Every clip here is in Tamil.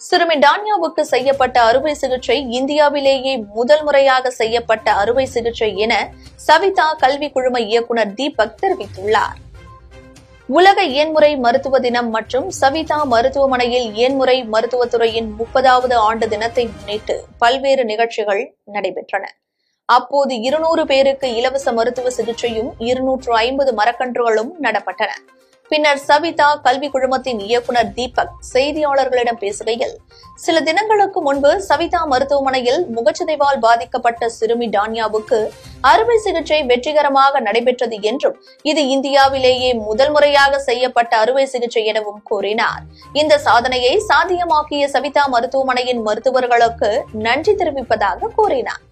சிறுமி டான்யாவுக்கு செய்யப்பட்ட அறுவை சிகிச்சை இந்தியாவிலேயே முதல் முறையாக செய்யப்பட்ட அறுவை சிகிச்சை என சவிதா கல்வி குழும இயக்குநர் தீபக் தெரிவித்துள்ளார் உலக இயன்முறை மருத்துவ தினம் மற்றும் சவிதா மருத்துவமனையில் இயன்முறை மருத்துவத்துறையின் முப்பதாவது ஆண்டு தினத்தை முன்னிட்டு பல்வேறு நிகழ்ச்சிகள் நடைபெற்றன அப்போது இருநூறு பேருக்கு இலவச மருத்துவ சிகிச்சையும் இருநூற்று ஐம்பது மரக்கன்றுகளும் நடப்பட்டன பின்னர் சவிதா கல்வி குழுமத்தின் இயக்குநர் தீபக் செய்தியாளர்களிடம் பேசுகையில் சில தினங்களுக்கு முன்பு சவிதா மருத்துவமனையில் முகச்சிதைவால் பாதிக்கப்பட்ட சிறுமி டான்யாவுக்கு அறுவை சிகிச்சை வெற்றிகரமாக நடைபெற்றது என்றும் இது இந்தியாவிலேயே முதல் முறையாக செய்யப்பட்ட அறுவை சிகிச்சை எனவும் கூறினார் இந்த சாதனையை சாத்தியமாக்கிய சவிதா மருத்துவமனையின் மருத்துவர்களுக்கு நன்றி தெரிவிப்பதாக கூறினார்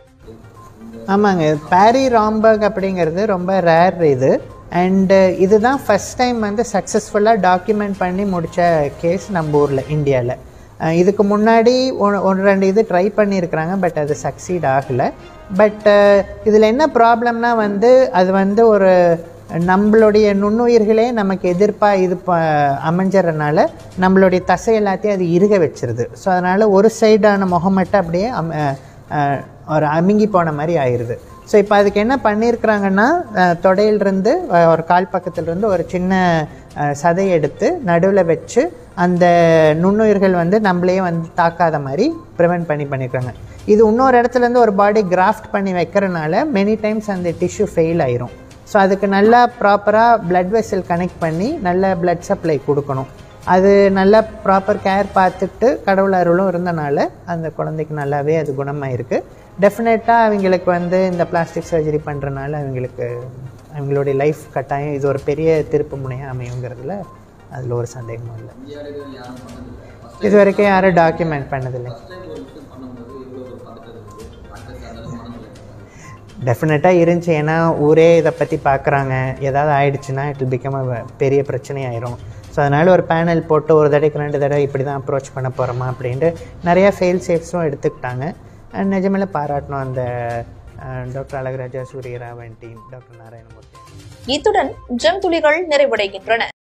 ஆமாங்க பேரி ராம்பர்க் அப்படிங்கிறது ரொம்ப ரேர் இது அண்டு இதுதான் ஃபஸ்ட் டைம் வந்து சக்ஸஸ்ஃபுல்லாக டாக்குமெண்ட் பண்ணி முடித்த கேஸ் நம்ம ஊரில் இந்தியாவில் இதுக்கு முன்னாடி ஒன்று ஒன்று ரெண்டு இது ட்ரை பண்ணியிருக்கிறாங்க பட் அது சக்சீட் ஆகலை பட் இதில் என்ன ப்ராப்ளம்னா வந்து அது வந்து ஒரு நம்மளுடைய நுண்ணுயிர்களே நமக்கு எதிர்ப்பாக இது ப அமைஞ்சறனால நம்மளுடைய தசை எல்லாத்தையும் அது இறுக வச்சிருது ஸோ அதனால் ஒரு சைடான முகம் மட்டும் அப்படியே அம் அஹ் ஒரு அமுங்கி போன மாதிரி ஆயிடுது ஸோ இப்போ அதுக்கு என்ன பண்ணியிருக்கிறாங்கன்னா அஹ் தொடையிலிருந்து அஹ் ஒரு கால் பக்கத்துலேருந்து ஒரு சின்ன அஹ் சதை எடுத்து நடுவில் வச்சு அந்த நுண்ணுயிர்கள் வந்து நம்மளையே வந்து தாக்காத மாதிரி ப்ரிவென்ட் பண்ணி பண்ணியிருக்காங்க இது இன்னொரு இடத்துலேருந்து ஒரு பாடி கிராஃப்ட் பண்ணி வைக்கிறனால மெனி டைம்ஸ் அந்த டிஷ்யூ ஃபெயில் ஆயிரும் ஸோ அதுக்கு நல்லா ப்ராப்பராக பிளட் வெசல் கனெக்ட் பண்ணி நல்ல பிளட் சப்ளை கொடுக்கணும் அது நல்லா ப்ராப்பர் கேர் பார்த்துட்டு கடவுள் அருளும் இருந்தனால அந்த குழந்தைக்கு நல்லாவே அது குணமாயிருக்கு டெஃபினட்டாக அவங்களுக்கு வந்து இந்த பிளாஸ்டிக் சர்ஜரி பண்ணுறனால அவங்களுக்கு அவங்களுடைய லைஃப் கட்டாயம் இது ஒரு பெரிய திருப்பு முனையாக அமையுங்கிறதுல அதில் ஒரு சந்தேகமும் இல்லை இது வரைக்கும் யாரும் டாக்குமெண்ட் பண்ணதில்லை டெஃபினட்டாக இருந்துச்சு ஏன்னா ஊரே இதை பற்றி பார்க்குறாங்க ஏதாவது ஆயிடுச்சுன்னா இட் வில் பிகம் பெரிய பிரச்சனை ஆயிரும் ஸோ அதனால் ஒரு பேனல் போட்டு ஒரு தடவைக்கு ரெண்டு தடவை இப்படி தான் அப்ரோச் பண்ண போகிறோமா அப்படின்ட்டு நிறையா ஃபெயில் சேஃப்ஸும் எடுத்துக்கிட்டாங்க அண்ட் நிஜமே பாராட்டணும் அந்த doctor Alagaraja Suriyaravan team doctor Narayanamurthy இத்துடன் ஜெம் துளிகள் நிறைவடைகின்றன